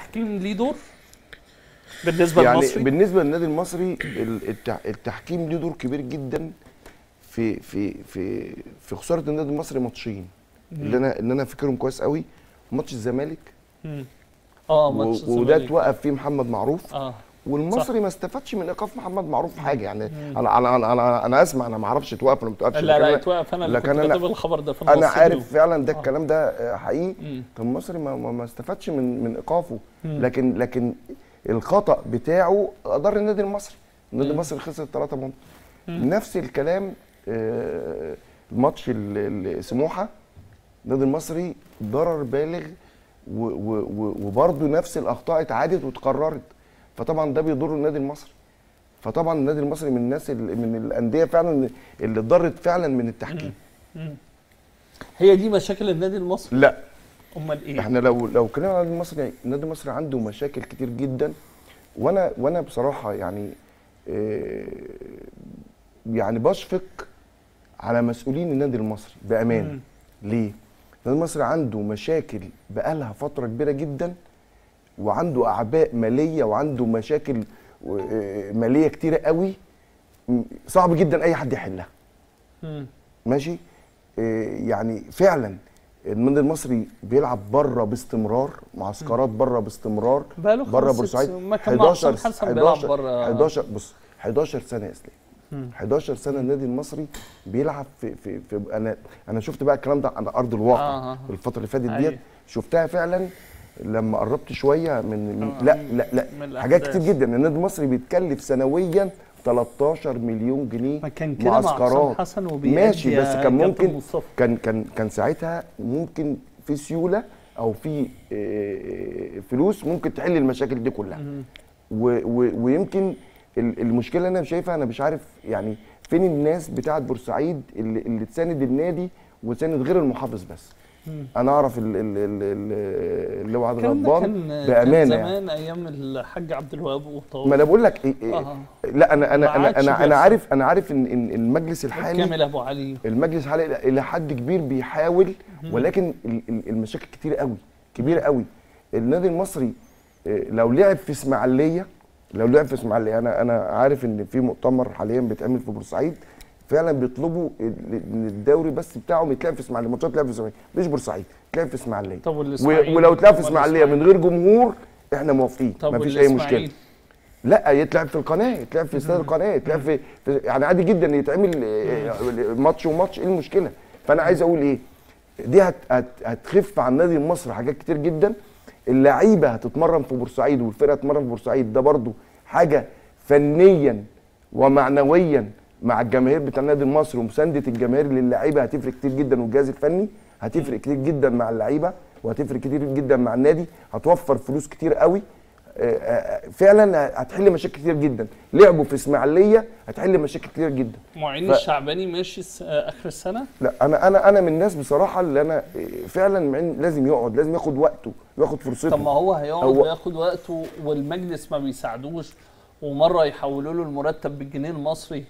التحكيم ليه دور بالنسبه يعني للمصري بالنسبه للنادي المصري ال- التح- التحكيم ليه دور كبير جدا في في في في خساره النادي المصري ماتشين اللي انا اللي انا فاكرهم كويس قوي ماتش الزمالك مم. اه و- ماتش وده الزمالك. اتوقف فيه محمد معروف اه والمصري ما استفادش من ايقاف محمد معروف في حاجه يعني انا انا انا انا, أنا اسمع انا ما اعرفش اتوقف ولا ما اتوقفش لا لكن لا أنا- اتوقف انا اللي لكن كنت أنا- كاتب الخبر ده في انا المصري عارف فعلا ده آه. الكلام ده آه، حقيقي مم. طب المصري ما, ما, ما استفادش من من ايقافه مم. لكن لكن الخطا بتاعه اضر النادي المصري النادي مم. المصري خسر 3 بونت مم. نفس الكلام آه، الماتش ال- ال- سموحه النادي المصري ضرر بالغ و- و- و- وبرضه نفس الاخطاء اتعادت واتكررت فطبعا ده بيضر النادي المصري فطبعا النادي المصري من الناس اللي من الانديه فعلا اللي اتضرت فعلا من التحكيم مم. هي دي مشاكل النادي المصري لا امال ايه احنا لو لو اتكلمنا عن النادي المصري النادي المصري عنده مشاكل كتير جدا وانا وانا بصراحه يعني آه، يعني بشفق على مسؤولين النادي المصري بامان مم. ليه؟ النادي المصري عنده مشاكل بقالها فتره كبيره جدا وعنده اعباء ماليه وعنده مشاكل آه، ماليه كتيره قوي م- صعب جدا اي حد يحلها مم. ماشي إيه يعني فعلا النادي المصري بيلعب بره باستمرار معسكرات بره باستمرار بقاله بره خمس ست بورسعيد سنين. ما كان مع حسام حسن بيلعب 11 بره 11 بص 11 سنه يا اسلام مم. 11 سنه النادي المصري بيلعب في في, في انا انا شفت بقى الكلام ده على ارض الواقع آه، آه. الفتره اللي فاتت أيوة. ديت شفتها فعلا لما قربت شويه من, من آه، لا من- لا لا من حاجات الأحداث. كتير جدا النادي المصري بيتكلف سنويا 13 مليون جنيه ما كان كده مع حسام حسن وبيأدي ماشي يا بس كان كابتن ممكن مصطفى. كان كان كان ساعتها ممكن في سيوله او في آه، فلوس ممكن تحل المشاكل دي كلها مم. و- و- ويمكن ال- المشكله اللي انا شايفها انا مش عارف يعني فين الناس بتاعه بورسعيد اللي, اللي تساند النادي وتساند غير المحافظ بس مم. انا اعرف ال- ال- ال- ال- اللي هو عادل الكلام ده غضبان كان كان بامانه يعني زمان ايام الحاج عبد الوهاب وطاووس ما انا بقول لك إيه إيه آه. لا انا انا ما انا عادش انا, أنا بيحصل. عارف انا عارف ان إن المجلس الحالي كامل ابو علي المجلس الحالي الى حد كبير بيحاول ولكن ال- ال- المشاكل كتير قوي كبيره قوي النادي المصري آه، لو لعب في اسماعيليه لو لعب في اسماعيليه انا انا عارف ان في مؤتمر حاليا بيتعمل في بورسعيد فعلا بيطلبوا ال- ان الدوري بس بتاعهم يتلعب في اسماعيليه ماتشات تلعب في اسماعيليه مش بورسعيد تلعب في اسماعيليه طب و- والاسماعيلي ولو تلعب في أمال اسماعيليه من غير جمهور احنا موافقين طب مفيش اي مشكله والإسماعيلي؟ لا يتلعب في القناه يتلعب في استاد القناه يتلعب في, في يعني عادي جدا يتعمل آه، ماتش وماتش ايه المشكله فانا عايز اقول ايه دي هت هت هتخف عن النادي المصري حاجات كتير جدا اللعيبه هتتمرن في بورسعيد والفرقه هتتمرن في بورسعيد ده برضو حاجه فنيا ومعنويا مع الجماهير بتاع النادي المصري ومسانده الجماهير للعيبه هتفرق كتير جدا والجهاز الفني هتفرق كتير جدا مع اللعيبه وهتفرق كتير جدا مع النادي هتوفر فلوس كتير قوي آه، آه، فعلا هتحل مشاكل كتير جدا لعبوا في اسماعيليه هتحل مشاكل كتير جدا معين ف- الشعباني ماشي الس- آه، اخر السنه لا انا انا انا من الناس بصراحه اللي انا آه، فعلا مع إن لازم يقعد لازم ياخد وقته وياخد فرصته طب ما هو هيقعد هو- وياخد وقته والمجلس ما بيساعدوش ومره يحولوا له المرتب بالجنيه المصري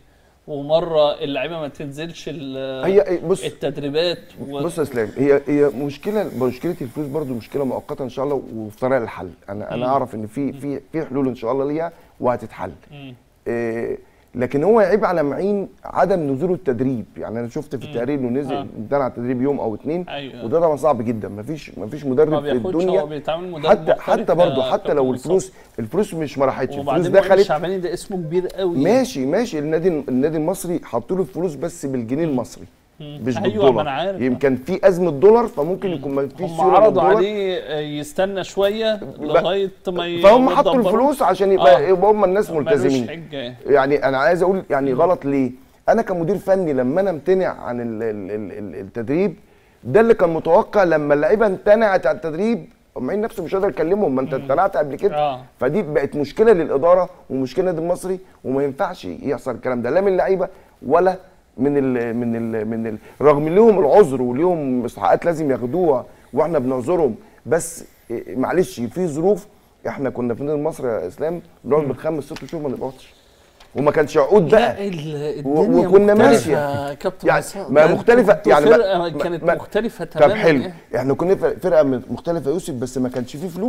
ومره اللعيبه ما تنزلش ال- هي بص التدريبات و... بص يا اسلام هي هي مشكله مشكله الفلوس برضو مشكله مؤقته ان شاء الله وفي طريق الحل انا انا مم. اعرف ان في في في حلول ان شاء الله ليها وهتتحل مم. إيه لكن هو يعيب على معين عدم نزوله التدريب يعني انا شفت في التقرير انه نزل آه. امتنع على التدريب يوم او اتنين ايوه وده طبعا صعب جدا مفيش مفيش ما مدرب في بياخدش هو الدنيا بيتعامل مدرب حتى محترف حتى برضه يا حتى كابتن لو مصطفى. الفلوس الفلوس مش ما راحتش الفلوس وبعدين معين دخلت الشعباني ده اسمه كبير قوي ماشي ماشي النادي النادي المصري حطوا له الفلوس بس بالجنيه المصري مم. مش ايوه بالدولار ما انا عارف يمكن في ازمه دولار فممكن يكون ما فيش هم سيوله عرضوا بالدولار عليه آه، يستنى شويه لغايه ما فهم حطوا يدبروا. الفلوس عشان يبقى آه. يبقى هم الناس ملوش ملتزمين حجه يعني انا عايز اقول يعني غلط ليه انا كمدير فني لما انا امتنع عن ال ال ال ال التدريب ده اللي كان متوقع لما اللعيبه امتنعت عن التدريب معين نفسه مش قادر اكلمهم ما انت امتنعت قبل كده اه فدي بقت مشكله للاداره ومشكله للنادي المصري وما ينفعش يحصل الكلام ده لا من اللعيبه ولا من ال من ال من ال رغم ان لهم العذر وليهم استحقاقات لازم ياخدوها واحنا بنعذرهم بس إيه، معلش في ظروف احنا كنا في النادي المصري يا اسلام بنقعد بالخمس ست شهور ما نقبضش وما كانش عقود بقى لا ال- و- الدنيا وكنا مختلفة ماشية. يا كابتن يعني عصام. ما ده مختلفة، انتوا يعني ما- فرقة ما- كانت ما- مختلفة تماما طب حلو يعني. احنا كنا فرقه مختلفه يا يوسف بس ما كانش فيه فلوس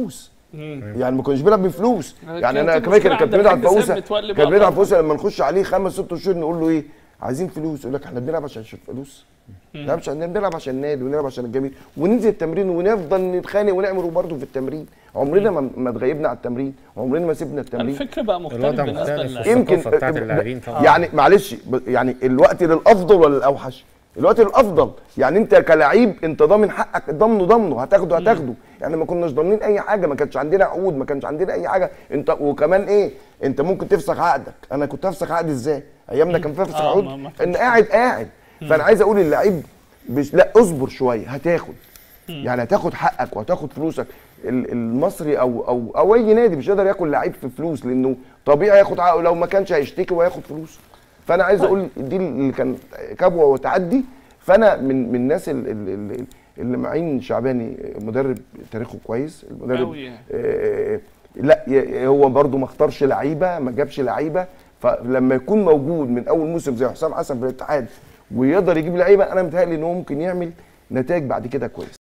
يعني ما كناش بيلعب بفلوس كانت يعني انا كمان المشكلة كان عند كابتن مدحت الحاج سيد فوزه متولي كان بقى مدحت طبعاً. فوزه لما نخش عليه خمس ست شهور نقول له ايه عايزين فلوس يقول لك احنا بنلعب عشان فلوس لا مش عشان بنلعب عشان النادي ونلعب عشان الجميل وننزل التمرين ونفضل نتخانق ونعمل برضه في التمرين عمرنا ما ما اتغيبنا على التمرين عمرنا ما سيبنا التمرين الفكر بقى مختلف الوضع بالنسبه مختلف للعيبه يمكن الثقافة بتاعت اللاعبين طبعا. يعني معلش ب- يعني الوقت للافضل ولا الاوحش الوقت للافضل يعني انت كلاعب انت ضامن حقك ضامنه ضامنه هتاخده هتاخده يعني ما كناش ضامنين اي حاجه ما كانش عندنا عقود ما كانش عندنا اي حاجه انت وكمان ايه انت ممكن تفسخ عقدك انا كنت افسخ عقدي ازاي ايامنا كان في فسخ آه، عقود ما- ما كانش. ان قاعد قاعد فانا عايز اقول للعيب بش لا اصبر شويه هتاخد يعني هتاخد حقك وهتاخد فلوسك ال- المصري او او او اي نادي مش هيقدر ياكل لعيب في فلوس لانه طبيعي هياخد حقه لو ما كانش هيشتكي وهياخد فلوس فانا عايز اقول دي اللي كان كبوه وتعدي فانا من من الناس ال- ال- ال- اللي معين شعباني مدرب تاريخه كويس المدرب أوي يعني. آه لا ي- هو برضو ما اختارش لعيبه ما جابش لعيبه فلما يكون موجود من اول موسم زي حسام حسن في الاتحاد ويقدر يجيب لعيبه انا متهيألي ان هو ممكن يعمل نتائج بعد كده كويس